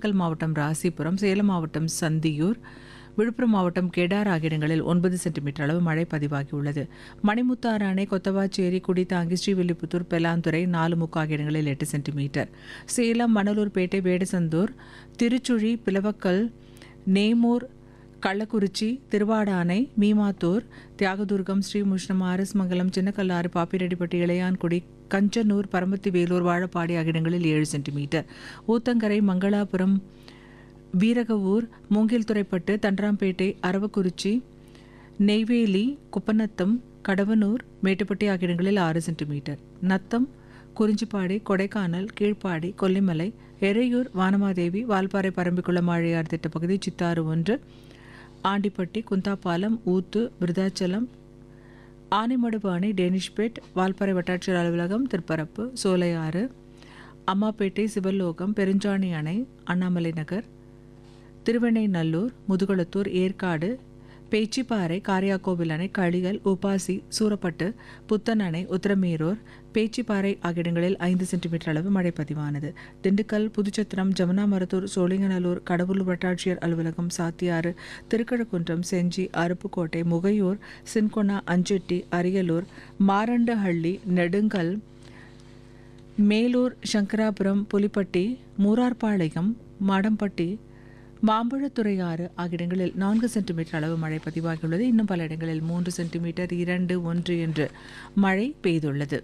நாமக்கல் மாவட்டம் ராசிபுரம் சேலம் மாவட்டம் சந்தியூர் விழுப்புரம் மாவட்டம் கெடார் ஆகிய இடங்களில் ஒன்பது சென்டிமீட்டர் அளவு மழை பதிவாகியுள்ளது மணிமுத்தாறு அணை கொத்தவாச்சேரி குடித்தாங்கி ஸ்ரீவில்லிபுத்தூர் பெலாந்துறை நாலு முக்கு ஆகிய இடங்களில் எட்டு சென்டிமீட்டர் சேலம் மணலூர்பேட்டை வேடசந்தூர் திருச்சுழி பிளவக்கல் நேமூர் கள்ளக்குறிச்சி திருவாடானை மீமாத்தூர் தியாகதுர்கம் ஸ்ரீமுஷ்ணம் ஆரஸ்மங்கலம் சின்னக்கல்லாறு பாப்பிரெட்டிப்பட்டி இளையான்குடி கஞ்சனூர் பரமத்தி வேலூர் வாழப்பாடி ஆகிய இடங்களில் ஏழு சென்டிமீட்டர் ஊத்தங்கரை மங்களாபுரம் வீரகவூர் மூங்கில்துறைப்பட்டு தண்டராம்பேட்டை அரவக்குறிச்சி நெய்வேலி குப்பநத்தம் கடவனூர் மேட்டுப்பட்டி ஆகிய இடங்களில் ஆறு சென்டிமீட்டர் நத்தம் குறிஞ்சிப்பாடி கொடைக்கானல் கீழ்ப்பாடி கொல்லிமலை எறையூர் வானமாதேவி வால்பாறை பரம்பிக்குளம் ஆழியார் திட்டப்பகுதி சித்தாறு ஒன்று ஆண்டிப்பட்டி குந்தாப்பாலம் ஊத்து விருதாச்சலம் ஆனைமடுப்பு அணை டேனிஷ்பேட் வால்பாறை வட்டாட்சியர் அலுவலகம் திருப்பரப்பு சோலையாறு அம்மாப்பேட்டை சிவலோகம் பெருஞ்சாணி அணை அண்ணாமலை நகர் திருவெண்ணைநல்லூர் முதுகுளத்தூர் ஏற்காடு பேச்சிப்பாறை காரியாக்கோவில் அணை களிகள் உபாசி சூரப்பட்டு புத்தன் அணை உத்தரமேரூர் பேச்சிப்பாறை ஆகிய இடங்களில் ஐந்து சென்டிமீட்டர் அளவு மழை பதிவானது திண்டுக்கல் புதுச்சத்திரம் ஜமுனாமரத்தூர் சோழிங்கநல்லூர் கடவுளூர் வட்டாட்சியர் அலுவலகம் சாத்தியாறு திருக்கழுக்குன்றம் செஞ்சி அருப்புக்கோட்டை முகையூர் சின்கொனா அஞ்செட்டி அரியலூர் மாரண்டஹள்ளி நெடுங்கல் மேலூர் சங்கராபுரம் புலிப்பட்டி மூரார்பாளையம் மாடம்பட்டி மாம்பழத்துறையாறு ஆகிய இடங்களில் நான்கு சென்டிமீட்டர் அளவு மழை பதிவாகியுள்ளது இன்னும் பல இடங்களில் மூன்று சென்டிமீட்டர் இரண்டு ஒன்று என்று மழை பெய்துள்ளது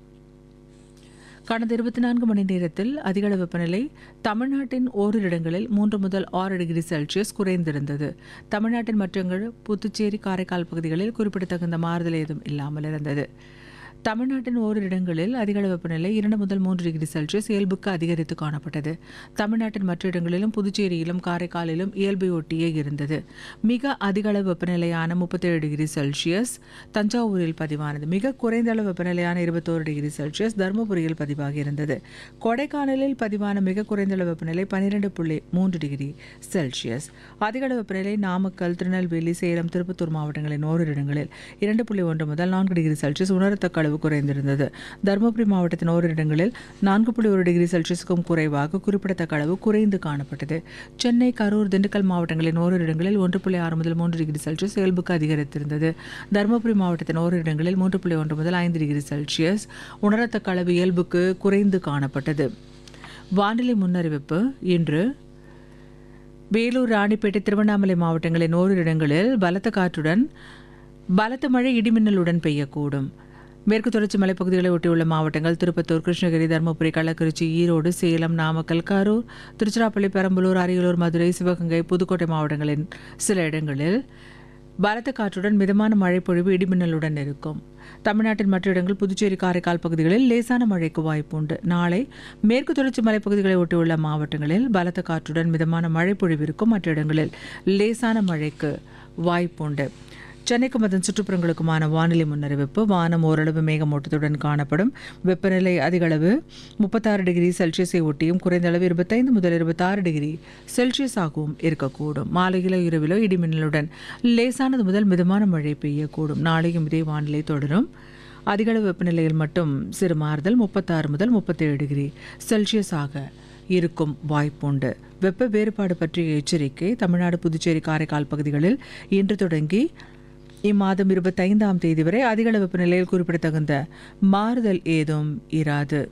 கடந்த இருபத்தி நான்கு மணி நேரத்தில் அதிகளவு வெப்பநிலை தமிழ்நாட்டின் ஓரிரு இடங்களில் மூன்று முதல் ஆறு டிகிரி செல்சியஸ் குறைந்திருந்தது தமிழ்நாட்டின் மற்ற இடங்கள் புதுச்சேரி காரைக்கால் பகுதிகளில் குறிப்பிடத்தகுந்த மாறுதல் ஏதும் இல்லாமல் இருந்தது தமிழ்நாட்டின் ஓரிரு இடங்களில் அதிகளவு வெப்பநிலை இரண்டு முதல் மூன்று டிகிரி செல்சியஸ் இயல்புக்கு அதிகரித்து காணப்பட்டது தமிழ்நாட்டின் மற்ற இடங்களிலும் புதுச்சேரியிலும் காரைக்காலிலும் இயல்பை ஒட்டியே இருந்தது மிக அதிகளவு வெப்பநிலையான முப்பத்தேழு டிகிரி செல்சியஸ் தஞ்சாவூரில் பதிவானது மிக குறைந்த அளவு வெப்பநிலையான இருபத்தோரு டிகிரி செல்சியஸ் தருமபுரியில் பதிவாகி இருந்தது கொடைக்கானலில் பதிவான மிக குறைந்த அளவு வெப்பநிலை பன்னிரெண்டு புள்ளி மூன்று டிகிரி செல்சியஸ் அதிகளவு வெப்பநிலை நாமக்கல் திருநெல்வேலி சேலம் திருப்பத்தூர் மாவட்டங்களின் ஓரிரு இடங்களில் இரண்டு புள்ளி ஒன்று முதல் நான்கு டிகிரி செல்சியஸ் உணரத்தக்க அளவு குறைந்திருந்தது தருமபுரி மாவட்டத்தின் ஓரிரு இடங்களில் நான்கு புள்ளி ஒரு டிகிரி செல்சியஸுக்கும் குறைவாக குறிப்பிடத்தக்க அளவு குறைந்து காணப்பட்டது சென்னை கரூர் திண்டுக்கல் மாவட்டங்களின் ஓரிரு இடங்களில் ஒன்று புள்ளி ஆறு முதல் மூன்று டிகிரி செல்சியஸ் இயல்புக்கு அதிகரித்திருந்தது தருமபுரி மாவட்டத்தின் ஓரிரு இடங்களில் மூன்று புள்ளி ஒன்று முதல் ஐந்து டிகிரி செல்சியஸ் உணரத்தக்க அளவு இயல்புக்கு குறைந்து காணப்பட்டது வானிலை முன்னறிவிப்பு இன்று வேலூர் ராணிப்பேட்டை திருவண்ணாமலை மாவட்டங்களின் ஓரிரு இடங்களில் பலத்த காற்றுடன் பலத்த மழை இடிமின்னலுடன் பெய்யக்கூடும் மேற்கு தொடர்ச்சி மலைப்பகுதிகளை ஒட்டியுள்ள மாவட்டங்கள் திருப்பத்தூர் கிருஷ்ணகிரி தருமபுரி கள்ளக்குறிச்சி ஈரோடு சேலம் நாமக்கல் கரூர் திருச்சிராப்பள்ளி பெரம்பலூர் அரியலூர் மதுரை சிவகங்கை புதுக்கோட்டை மாவட்டங்களின் சில இடங்களில் பலத்த காற்றுடன் மிதமான மழை பொழிவு இடிமின்னலுடன் இருக்கும் தமிழ்நாட்டின் மற்ற இடங்கள் புதுச்சேரி காரைக்கால் பகுதிகளில் லேசான மழைக்கு வாய்ப்பு உண்டு நாளை மேற்கு தொடர்ச்சி மலைப்பகுதிகளை ஒட்டியுள்ள மாவட்டங்களில் பலத்த காற்றுடன் மிதமான மழை பொழிவு இருக்கும் மற்ற இடங்களில் லேசான மழைக்கு வாய்ப்புண்டு சென்னைக்கும் அதன் சுற்றுப்புறங்களுக்குமான வானிலை முன்னறிவிப்பு வானம் ஓரளவு மேகமூட்டத்துடன் காணப்படும் வெப்பநிலை அதிகளவு முப்பத்தாறு டிகிரி செல்சியஸை ஒட்டியும் குறைந்த அளவு இருபத்தைந்து முதல் இருபத்தாறு டிகிரி செல்சியஸ் ஆகவும் இருக்கக்கூடும் மாலையிலோ இரவிலோ இடிமின்னலுடன் லேசானது முதல் மிதமான மழை பெய்யக்கூடும் நாளையும் இதே வானிலை தொடரும் அதிகளவு வெப்பநிலையில் மட்டும் சிறு மாறுதல் முப்பத்தாறு முதல் முப்பத்தேழு டிகிரி செல்சியஸாக இருக்கும் வாய்ப்புண்டு வெப்ப வேறுபாடு பற்றிய எச்சரிக்கை தமிழ்நாடு புதுச்சேரி காரைக்கால் பகுதிகளில் இன்று தொடங்கி இம்மாதம் இருபத்தைந்தாம் தேதி வரை அதிகள வெப்பநிலையில் குறிப்பிடத்தகுந்த மாறுதல் ஏதும் இராது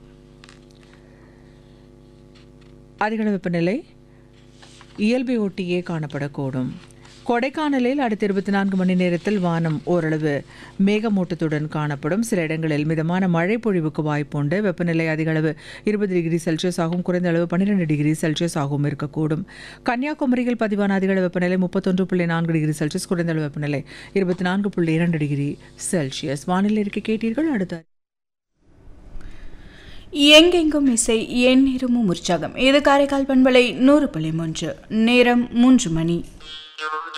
அதிகள வெப்பநிலை இயல்பை ஒட்டியே காணப்படக்கூடும் கொடைக்கானலில் அடுத்த இருபத்தி நான்கு மணி நேரத்தில் வானம் ஓரளவு மேகமூட்டத்துடன் காணப்படும் சில இடங்களில் மிதமான மழை பொழிவுக்கு வாய்ப்புண்டு வெப்பநிலை அதிக அளவு இருபது டிகிரி செல்சியஸ் ஆகும் குறைந்த அளவு பன்னிரெண்டு டிகிரி செல்சியஸ் ஆகவும் இருக்கக்கூடும் கன்னியாகுமரியில் பதிவான அதிக அளவு வெப்பநிலை முப்பத்தொன்று புள்ளி நான்கு டிகிரி செல்சியஸ் குறைந்த அளவு வெப்பநிலை இருபத்தி நான்கு புள்ளி இரண்டு டிகிரி செல்சியஸ் வானிலை இருக்க கேட்டீர்கள் அடுத்த எங்கெங்கும் இசை என் நேரமும் உற்சாகம் இது காரைக்கால் பண்பலை நூறு புள்ளி மூன்று நேரம் மூன்று மணி